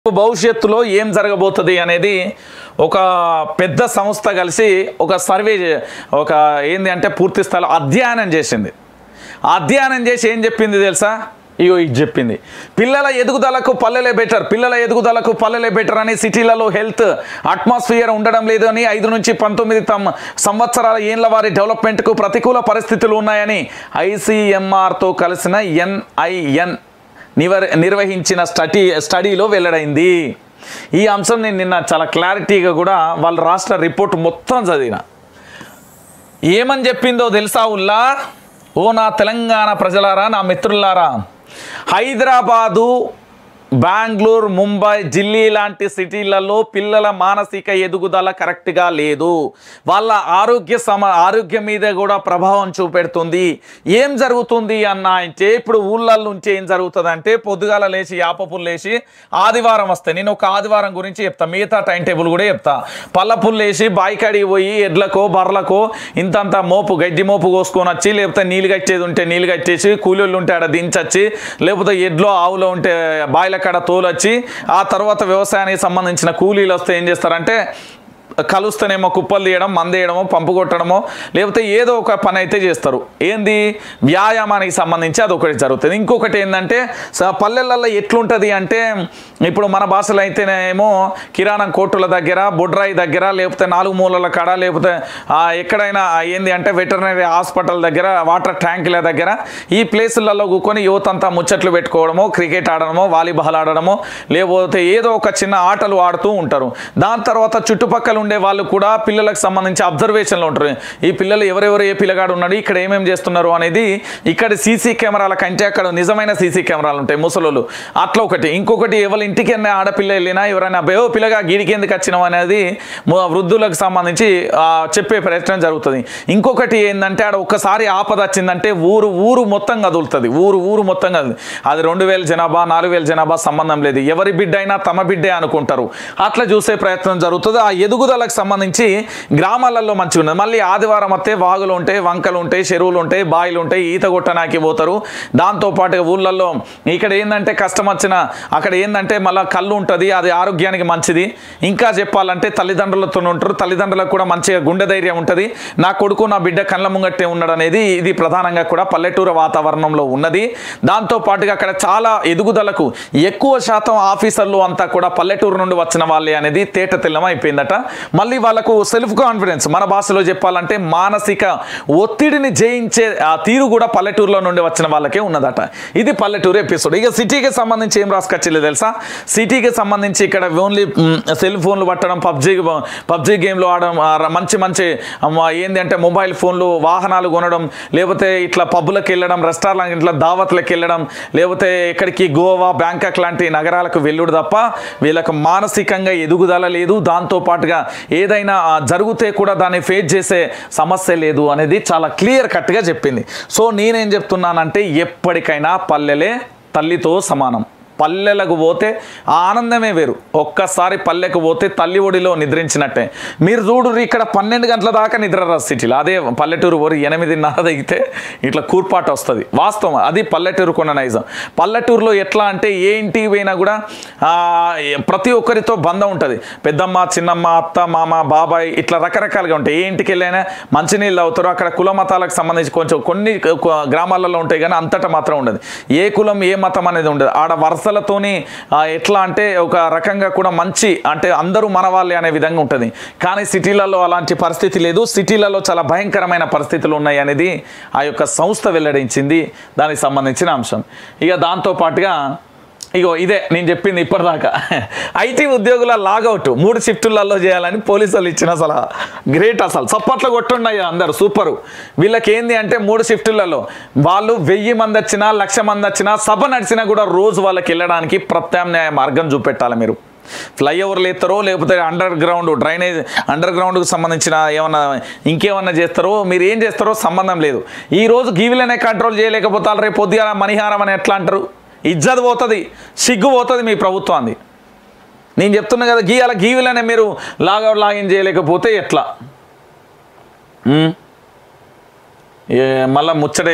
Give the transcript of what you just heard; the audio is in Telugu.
భవిష్యత్తులో ఏం జరగబోతుంది అనేది ఒక పెద్ద సంస్థ కలిసి ఒక సర్వే చే- ఒక ఏంది అంటే పూర్తి స్థాయిలో అధ్యయనం చేసింది అధ్యయనం చేసి ఏం చెప్పింది తెలుసా ఇగో ఇది చెప్పింది పిల్లల ఎదుగుదలకు పల్లెలే బెటర్ పిల్లల ఎదుగుదలకు పల్లెలే బెటర్ అని సిటీలలో హెల్త్ అట్మాస్ఫియర్ ఉండడం లేదు అని ఐదు నుంచి పంతొమ్మిది తమ సంవత్సరాల ఏళ్ళ వారి డెవలప్మెంట్కు ప్రతికూల పరిస్థితులు ఉన్నాయని ఐసీఎంఆర్తో కలిసిన ఎన్ఐఎన్ నివర్ నిర్వహించిన స్టడీ స్టడీలో వెల్లడైంది ఈ అంశం నేను నిన్న చాలా క్లారిటీగా కూడా వాళ్ళ రాష్ట్ర రిపోర్ట్ మొత్తం చదివిన ఏమని చెప్పిందో తెలుసా ఉల్లా ఓ నా తెలంగాణ ప్రజలారా నా మిత్రులారా హైదరాబాదు బెంగళూరు ముంబై ఢిల్లీ లాంటి సిటీలలో పిల్లల మానసిక ఎదుగుదల కరెక్ట్గా లేదు వాళ్ళ ఆరోగ్య సమ ఆరోగ్యం మీద కూడా ప్రభావం చూపెడుతుంది ఏం జరుగుతుంది అన్న అంటే ఇప్పుడు ఊళ్ళ నుంచి ఏం జరుగుతుంది అంటే పొద్దుగాల లేచి యాపపులు లేచి ఆదివారం వస్తాయి నేను ఒక ఆదివారం గురించి చెప్తా మిగతా టైం టేబుల్ కూడా చెప్తా పల్లపులు లేచి బాయికాడికి పోయి ఎడ్లకో బర్రలకో ఇంతంత మోపు గడ్డి మోపు కోసుకొని వచ్చి లేకపోతే నీళ్ళు కట్టేది ఉంటే నీళ్ళు కట్టేసి కూలీళ్ళు ఉంటే ఆడ దించచ్చి లేకపోతే ఎడ్లో ఆవులో ఉంటే బాయిల కాడ తోలొచ్చి ఆ తర్వాత వ్యవసాయానికి సంబంధించిన కూలీలు వస్తే ఏం చేస్తారంటే కలుస్తేనేమో కుప్పలు తీయడం మందేయడమో పంపు కొట్టడమో లేకపోతే ఏదో ఒక పని అయితే చేస్తారు ఏంది వ్యాయామానికి సంబంధించి అది ఒకటి జరుగుతుంది ఇంకొకటి ఏంటంటే స- పల్లెలలో ఎట్లుంటుంది అంటే ఇప్పుడు మన భాషలో అయితేనేమో కిరాణం కోర్టుల దగ్గర బొడ్రాయి దగ్గర లేకపోతే నాలుగు మూలల కాడ లేకపోతే ఆ, ఎక్కడైనా ఏంది అంటే వెటర్నరీ హాస్పిటల్ దగ్గర వాటర్ ట్యాంకుల దగ్గర ఈ ప్లేసులలో కూకొని యువత అంతా ముచ్చట్లు పెట్టుకోవడమో క్రికెట్ ఆడడమో వాలీబాల్ ఆడడమో లేకపోతే ఏదో ఒక చిన్న ఆటలు ఆడుతూ ఉంటారు దాని తర్వాత చుట్టుపక్కల ఉండే వాళ్ళు కూడా పిల్లలకు సంబంధించి అబ్జర్వేషన్లో ఉంటారు ఈ పిల్లలు ఎవరెవరు ఏ పిల్లగాడు ఉన్నాడు ఇక్కడ ఏమేమి చేస్తున్నారు అనేది ఇక్కడ సీసీ కెమెరాల కంటే అక్కడ నిజమైన సీసీ కెమెరాలు ఉంటాయి ముసలోళ్ళు అట్లా ఒకటి ఇంకొకటి ఎవరి ఇంటికి అన్న ఆడపిల్ల వెళ్ళినా ఎవరైనా బయో పిల్లగా గీడికి ఎందుకు వచ్చినావు అనేది ము- వృద్ధులకు సంబంధించి ఆ, చెప్పే ప్రయత్నం జరుగుతుంది ఇంకొకటి ఏంటంటే ఆడ ఒక్కసారి ఆపద వచ్చిందంటే ఊరు ఊరు మొత్తం కదులుతుంది ఊరు ఊరు మొత్తం కదులు అది రెండు వేల జనాభా నాలుగు వేల జనాభా సంబంధం లేదు ఎవరి బిడ్డ అయినా తమ బిడ్డే అనుకుంటారు అట్లా చూసే ప్రయత్నం జరుగుతుంది ఆ ఎదుగుదలకు సంబంధించి గ్రామాలలో మంచిగా ఉన్నది మళ్ళీ ఆదివారం వస్తే వాగులు ఉంటాయి వంకలు ఉంటాయి చెరువులు ఉంటాయి బాయిలు ఉంటాయి ఈత కొట్టడానికి పోతారు దాంతోపాటుగా ఊళ్ళల్లో ఇక్కడ ఏంటంటే కష్టం వచ్చిన అక్కడ ఏంటంటే మళ్ళీ కళ్ళు ఉంటుంది అది ఆరోగ్యానికి మంచిది ఇంకా చెప్పాలంటే తల్లిదండ్రులతో ఉంటారు తల్లిదండ్రులకు కూడా మంచిగా గుండె ధైర్యం ఉంటుంది నా కొడుకు నా బిడ్డ కళ్ళ ముంగట్టే ఉన్నాడు అనేది ఇది ప్రధానంగా కూడా పల్లెటూరు వాతావరణంలో ఉన్నది దాంతో పాటుగా అక్కడ చాలా ఎదుగుదలకు ఎక్కువ శాతం ఆఫీసర్లు అంతా కూడా పల్లెటూరు నుండి వచ్చిన వాళ్ళే అనేది తేట తెల్లం అయిపోయిందట మళ్ళీ వాళ్ళకు సెల్ఫ్ కాన్ఫిడెన్స్ మన భాషలో చెప్పాలంటే మానసిక ఒత్తిడిని జయించే ఆ తీరు కూడా పల్లెటూరులో నుండి వచ్చిన వాళ్ళకే ఉన్నదట ఇది పల్లెటూరు ఎపిసోడ్ ఇక సిటీకి సంబంధించి ఏం రాసుకొచ్చింది తెలుసా సిటీకి సంబంధించి ఇక్కడ ఓన్లీ సెల్ ఫోన్లు పట్టడం పబ్జీ పబ్జీ గేమ్లు ఆడడం ఆ, ర- మంచి మంచి అమ్మ, ఏంది అంటే మొబైల్ ఫోన్లు వాహనాలు కొనడం లేకపోతే ఇట్లా పబ్బులకు వెళ్ళడం రెస్టారెంట్ ఇట్లా దావత్లకు వెళ్ళడం లేకపోతే ఎక్కడికి గోవా బ్యాంకాక్ లాంటి నగరాలకు వెళ్ళుడు తప్ప వీళ్ళకు మానసికంగా ఎదుగుదల లేదు దాంతో పాటుగా ఏదైనా ఆ, జరిగితే కూడా దాన్ని ఫేస్ చేసే సమస్య లేదు అనేది చాలా క్లియర్ కట్గా చెప్పింది సో నేనేం చెప్తున్నానంటే ఎప్పటికైనా పల్లెలే తల్లితో సమానం పల్లెలకు పోతే ఆ ఆనందమే వేరు ఒక్కసారి పల్లెకు పోతే తల్లి ఒడిలో నిద్రించినట్టే మీరు చూడు ఇక్కడ పన్నెండు గంటల దాకా నిద్ర రాదు సిటీలో అదే పల్లెటూరు ఊరు ఎనిమిదిన్నర దిగితే ఇట్లా కూర్పాటు వస్తుంది వాస్తవం అది పల్లెటూరు కొన్న నైజం పల్లెటూరులో ఎట్లా అంటే ఏ ఇంటికి పోయినా కూడా ఆ, ప్రతి ఒక్కరితో బంధం ఉంటుంది పెద్దమ్మ చిన్నమ్మ అత్త మామ బాబాయ్ ఇట్లా రకరకాలుగా ఉంటాయి ఏ ఇంటికి వెళ్ళైనా మంచినీళ్ళు అవుతారు అక్కడ కుల మతాలకు సంబంధించి కొంచెం కొన్ని కు- గ్రామాలలో ఉంటాయి కానీ అంతటా మాత్రం ఉండదు ఏ కులం ఏ మతం అనేది ఉండదు ఆడ వరుసలతోని ఆ, ఎట్లా అంటే ఒక రకంగా కూడా మంచి అంటే అందరూ మన వాళ్ళే అనే విధంగా ఉంటుంది కానీ సిటీలలో అలాంటి పరిస్థితి లేదు సిటీలలో చాలా భయంకరమైన పరిస్థితులు ఉన్నాయి అనేది ఆ యొక్క సంస్థ వెల్లడించింది దానికి సంబంధించిన అంశం ఇక దాంతో పాటుగా ఇగో ఇదే నేను చెప్పింది ఇప్పటిదాకా ఐటీ ఉద్యోగుల లాగౌట్ మూడు షిఫ్టులలో చేయాలని పోలీసు వాళ్ళు ఇచ్చిన సలహా గ్రేట్ అసలు చప్పట్లు కొట్టుండయ్యా అందరు సూపరు వీళ్ళకి ఏంది అంటే మూడు షిఫ్టులలో వాళ్ళు వెయ్యి మంది వచ్చినా లక్ష మంది వచ్చినా సభ నడిచినా కూడా రోజు వాళ్ళకి వెళ్ళడానికి ప్రత్యామ్నాయ మార్గం చూపెట్టాలి మీరు ఫ్లైఓవర్లు ఎత్తారో లేకపోతే అండర్ గ్రౌండ్ డ్రైనేజ్ అండర్ గ్రౌండ్కి సంబంధించిన ఏమన్నా ఇంకేమన్నా చేస్తారో మీరు ఏం చేస్తారో సంబంధం లేదు ఈ రోజు గీవిలనే కంట్రోల్ చేయలేకపోతారు రేపు పొద్దుగా మణిహారం అని ఎట్లా అంటారు ఇజ్జత్ పోతుంది సిగ్గు పోతుంది మీ ప్రభుత్వాన్ని నేను చెప్తున్నా కదా గీయాల గీవిలనే మీరు లాగౌట్ లాగిన్ చేయలేకపోతే ఎట్లా ఉమ్? ఏ మళ్ళా ముచ్చట